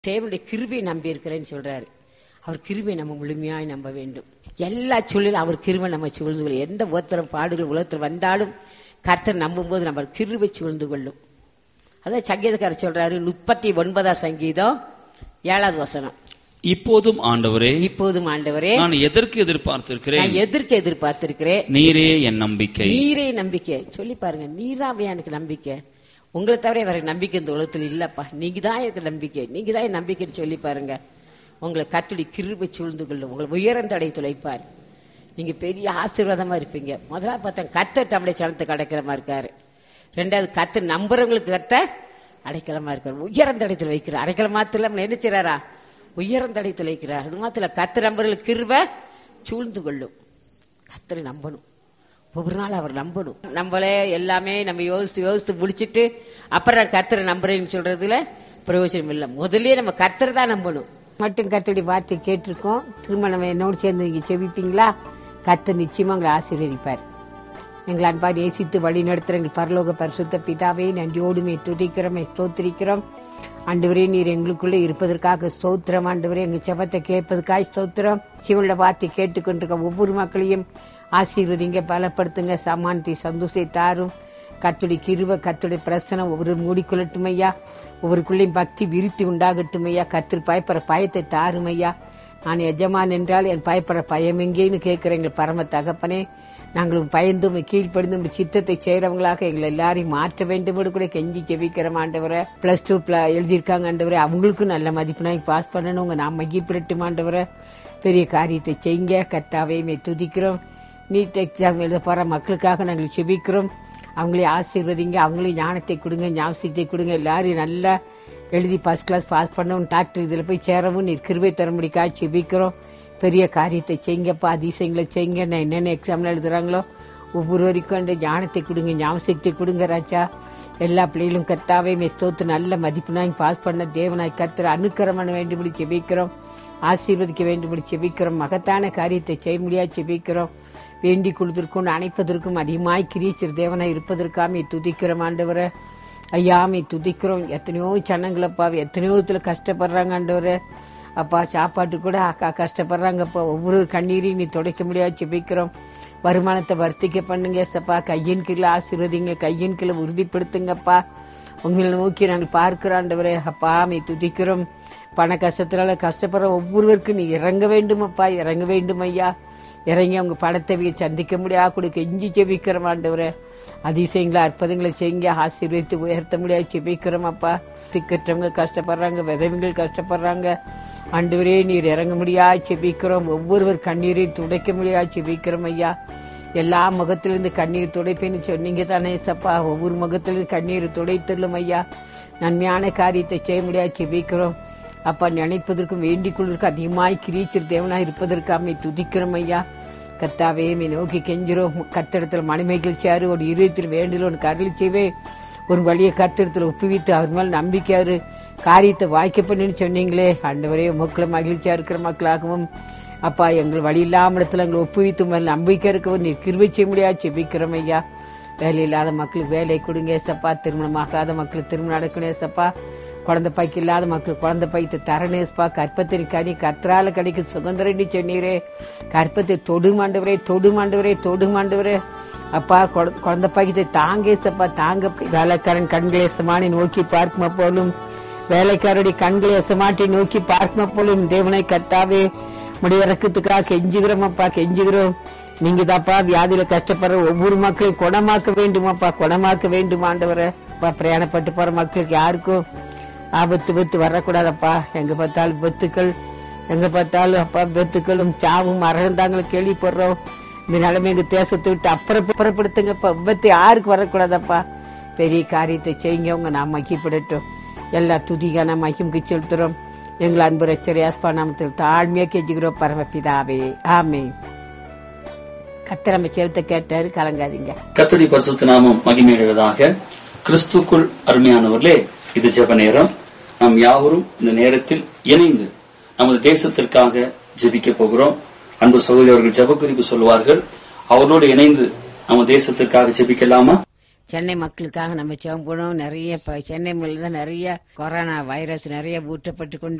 தேவனுடைய கிருபையை நம்பி இருக்கிறேன்னு சொல்றாரு அவர் கிருபை நம்ம முழுமையாய் நம்ப வேண்டும் எல்லா சூழலும் அவர் கிருபை நம்ம சூழ்ந்து கொள்ளும் எந்த உத்தரம் பாடுகள் உலகத்தில் வந்தாலும் கர்த்தர் நம்பும்போது நம்ம கிருபை சூழ்ந்து கொள்ளும் அதான் சங்கீதக்காரர் சொல்றாரு முப்பத்தி ஒன்பதாம் சங்கீதம் ஏழாவது வசனம் இப்போதும் ஆண்டவரே இப்போதும் ஆண்டவரே நான் எதற்கு எதிர்பார்த்திருக்கிறேன் நான் எதற்கு எதிர்பார்த்திருக்கிறேன் நீரே என் நம்பிக்கை நீரே நம்பிக்கை சொல்லி பாருங்க நீராவே எனக்கு நம்பிக்கை உங்களை தவிர வேற நம்பிக்கை இந்த உலகத்தில் இல்லப்பா நீங்க தான் எனக்கு நம்பிக்கை நீங்க தான் என் நம்பிக்கைன்னு சொல்லி பாருங்க உங்களை கத்துடி கிருபை சூழ்ந்து கொள்ளும் உங்களை உயர்ந்த அடை துளைப்பார் நீங்க பெரிய ஆசீர்வாதமா இருப்பீங்க முதல்ல பார்த்தா கத்தர் தம்முடைய சனத்துக்கு அடைக்கலமா இருக்காரு ரெண்டாவது கத்தர் நம்புறவங்களுக்கு கத்த அடைக்கலமா இருக்காரு உயர்ந்த இடத்துல வைக்கிறார் அடைக்கல மாத்திரம் நம்மளை என்ன செய்றாரா உயர்ந்த இடத்துல வைக்கிறார் அது மாத்திரம் கத்தர் நம்புறவங்களுக்கு கிருபை சூழ்ந்து கொள்ளும் கத்தரை நம்பணும் ஒவ்வொரு நாள் அவர் நம்பணும் நம்மளே எல்லாமே நம்ம யோசித்து யோசித்து முடிச்சிட்டு அப்புறம் நான் கர்த்தரை நம்புறேன்னு சொல்றதுல பிரயோஜனம் இல்லை முதல்லயே நம்ம கர்த்தரை தான் நம்பணும் மட்டும் கர்த்தருடைய வார்த்தை கேட்டிருக்கோம் திரும்ப நம்ம என்னோடு சேர்ந்து நீங்க செவிப்பீங்களா கர்த்தர் நிச்சயமா உங்களை ஆசீர்வதிப்பார் எங்களை அன்பா நேசித்து வழி நடத்துற எங்கள் பரலோக பரிசுத்த பிதாவே நன்றியோடுமே துதிக்கிறோம் ஸ்தோத்திரிக்கிறோம் ஆண்டவரே நீர் எங்களுக்குள்ளே இருப்பதற்காக ஸ்தோத்திரம் ஆண்டவரே எங்கள் செபத்தை கேட்பதற்காக ஸ்தோத்திரம் சிவனோட வார்த்தை கேட்டுக்கொண்டிருக்க ஒவ்வொரு மக்களையும் ஆசீர்வதிங்க பலப்படுத்துங்க சமானத்தை சந்தோஷத்தை தாரும் கத்துடைய கிருவ கத்துடைய பிரசனம் ஒவ்வொரு மூடிக்கொள்ளட்டும் ஐயா ஒவ்வொருக்குள்ளேயும் பக்தி விருத்தி உண்டாகட்டும் ஐயா கத்திர பயப்படுற பயத்தை தாரும் ஐயா நான் எஜமான் என்றால் என் பயப்படுற பயம் எங்கேன்னு கேட்கிற எங்கள் பரம தகப்பனே நாங்களும் பயந்தும் கீழ்ப்படிந்தும் உம்முடைய சித்தத்தை செய்யறவங்களாக எங்களை எல்லாரையும் மாற்ற வேண்டும் என்று கூட கெஞ்சி ஜெபிக்கிறோம் ஆண்டவரை பிளஸ் டூ எழுதியிருக்காங்க ஆண்டவரை அவங்களுக்கும் நல்ல மதிப்பெண்ணாய் பாஸ் பண்ணணும் உங்க நாம் மகிப்பிடட்டும் ஆண்டவரை பெரிய காரியத்தை செய்யுங்க கத்தாவே மே துதிக்கிறோம் நீட் எக்ஸாம் எழுத போற மக்களுக்காக நாங்கள் செபிக்கிறோம் அவங்களே ஆசீர்வதிங்க அவங்களே ஞானத்தை கொடுங்க ஞாபகத்தை கொடுங்க எல்லாரையும் நல்லா எழுதி ஃபர்ஸ்ட் கிளாஸ் பாஸ் பண்ணவும் டாக்டர் இதில் போய் சேரவும் நீர் கிருபை தரும்படிக்காக செபிக்கிறோம் பெரிய காரியத்தை செய்யுங்கப்பா அதிசயங்களை செய்யுங்க நான் என்னென்ன எக்ஸாம்ல எழுதுறாங்களோ ஒவ்வொருவருக்கும் அந்த ஞானத்தை கொடுங்க ஞாபகத்தை கொடுங்க ராஜா எல்லா பிள்ளைகளும் கர்த்தாவே மெஸ்தோத்து நல்ல மதிப்புனாய் பாஸ் பண்ண தேவனாய் கர்த்தர் அனுக்கிரம் பண்ண வேண்டும்படி செபிக்கிறோம் ஆசீர்வதிக்க வேண்டும்படி செபிக்கிறோம் மகத்தான காரியத்தை செய்ய முடியாது செபிக்கிறோம் வேண்டிக் கொள்வதற்கும் அணைப்பதற்கும் அதிகமாய் கிரீச்சர் தேவனாய் இருப்பதற்காமே துதிக்கிறோம் ஆண்டவரை ஐயாமே துதிக்கிறோம் எத்தனையோ சனங்களப்பா எத்தனையோ விதத்துல கஷ்டப்படுறாங்க ஆண்டவரே அப்பா சாப்பாட்டு கூட அக்கா கஷ்டப்படுறாங்கப்பா ஒவ்வொரு கண்ணீரையும் நீ துடைக்க முடியாது செபிக்கிறோம் வருமானத்தை வர்த்திக்க பண்ணுங்க சப்பா கையின் கீழே ஆசீர்வதிங்க கையின் கீழே உறுதிப்படுத்துங்கப்பா உங்களை நோக்கி நாங்கள் பார்க்கிறாண்டவரே அப்பா மே துதிக்கிறோம் பண கஷ்டத்தினால கஷ்டப்படுற ஒவ்வொருவருக்கும் நீ இறங்க வேண்டுமப்பா இறங்க வேண்டும் ஐயா இறங்கி அவங்க பணத்தை சந்திக்க முடியா கொடுக்க எஞ்சி செபிக்கிறோம் ஆண்டவரே அதிசயங்களை அற்புதங்களை செய்யுங்க ஆசீர்வதித்து உயர்த்த முடியாது செபிக்கிறோம் அப்பா சிக்கற்றவங்க கஷ்டப்படுறாங்க விதவைகள் கஷ்டப்படுறாங்க ஆண்டவரே நீர் இறங்க முடியா செபிக்கிறோம் ஒவ்வொருவர் கண்ணீரையும் துடைக்க முடியா செபிக்கிறோம் ஐயா எல்லா முகத்திலிருந்து கண்ணீர் துடைப்பேன்னு சொன்னீங்க தானே சப்பா ஒவ்வொரு முகத்திலிருந்து கண்ணீர் துடைத்தள்ளும் ஐயா நன்மையான காரியத்தை செய்ய முடியாது செபிக்கிறோம் அப்பா நினைப்பதற்கும் வேண்டிக் கொள்வதற்கும் அதிகமாய் கிரீச்சர் தேவனாய் இருப்பதற்காக துதிக்கிறோம் ஐயா கத்தாவே மே நோக்கி கெஞ்சிரோம் கத்திடத்தில் மணிமைகள் சேரு ஒரு இதயத்தில் வேண்டில் ஒரு கருளி செய்வே ஒரு வழியை கத்திடத்தில் ஒப்புவித்து அவர் மேல் நம்பிக்கையாரு காரியத்தை வாய்க்க பண்ணுன்னு சொன்னீங்களே ஆண்டவரே மக்களை மகிழ்ச்சியா இருக்கிற மக்களாகவும் அப்பா எங்கள் வழி இல்லாம இடத்துல எங்களை ஒப்புவித்து மேல் நம்பிக்கை இருக்கவும் நீர் கிருவை செய்ய முடியாது செபிக்கிறோம் ஐயா வேலை இல்லாத மக்களுக்கு வேலை கொடுங்க ஏசப்பா திருமணமாகாத மக்களுக்கு திருமணம் நடக்கணும் ஏசப்பா குழந்தை பாய்க்கு இல்லாத மக்களுக்கு குழந்தை பாய்த்து தரணேஸ்பா கற்பத்தின் கனி கற்றால கிடைக்கும் சுதந்திரண்டி சொன்னீரே கற்பத்தை தொடுமாண்டவரே தொடுமாண்டவரே தொடுமாண்டவரே அப்பா குழ- குழந்தை பாய்க்கத்தை தாங்கேசப்பா தாங்க வேலைக்காரன் கண்களை சமானி நோக்கி பார்க்குமா போலும் வேலைக்காரருடைய கண்களை எசமாட்டி நோக்கி பார்க்குமா போலும் தேவனை கர்த்தாவே முடிய இறக்கத்துக்காக கெஞ்சுகிறோம் அப்பா கெஞ்சுகிறோம் நீங்க தாப்பா வியாதியில கஷ்டப்படுற ஒவ்வொரு மக்களையும் குணமாக்க வேண்டுமாப்பா குணமாக்க வேண்டும் ஆண்டவரை அப்பா பிரயாணப்பட்டு போற மக்களுக்கு யாருக்கும் ஆபத்து வித்து வரக்கூடாதப்பா எங்க பார்த்தாலும் வித்துக்கள் எங்க பார்த்தாலும் அப்பா வித்துக்களும் சாவும் மறந்தாங்களும் கேள்விப்படுறோம் இந்த நிலைமை எங்க தேசத்தை விட்டு அப்புறம் புறப்படுத்துங்கப்பா விபத்து யாருக்கு வரக்கூடாதப்பா பெரிய காரியத்தை செய்யுங்க உங்க நாம் மகிப்படட்டும் எல்லா துதிகான மகிமுக்கு செலுத்துறோம் எங்கள் அன்பு ரச்சரி ஆஸ்பா நாமத்தில் தாழ்மையா கெஞ்சுகிறோம் பரமபிதாவே ஆமே கத்திர நம்ம செவத்தை கேட்டாரு கலங்காதீங்க கத்தடி பரிசுத்த நாமம் மகிமையடைவதாக கிறிஸ்துக்குள் அருமையானவர்களே இது ஜெப நேரம் நாம் யாவரும் இந்த நேரத்தில் இணைந்து நமது தேசத்திற்காக ஜெபிக்க போகிறோம் அன்பு சகோதரர்கள் ஜெப குறிப்பு சொல்வார்கள் அவர்களோடு இணைந்து நம்ம தேசத்திற்காக ஜெபிக்கலாமா சென்னை மக்களுக்காக நம்ம ஜெபம் பண்ணுவோம் நிறைய இப்ப சென்னை மேல தான் நிறைய கொரோனா வைரஸ் நிறைய ஊற்றப்பட்டு கொண்டு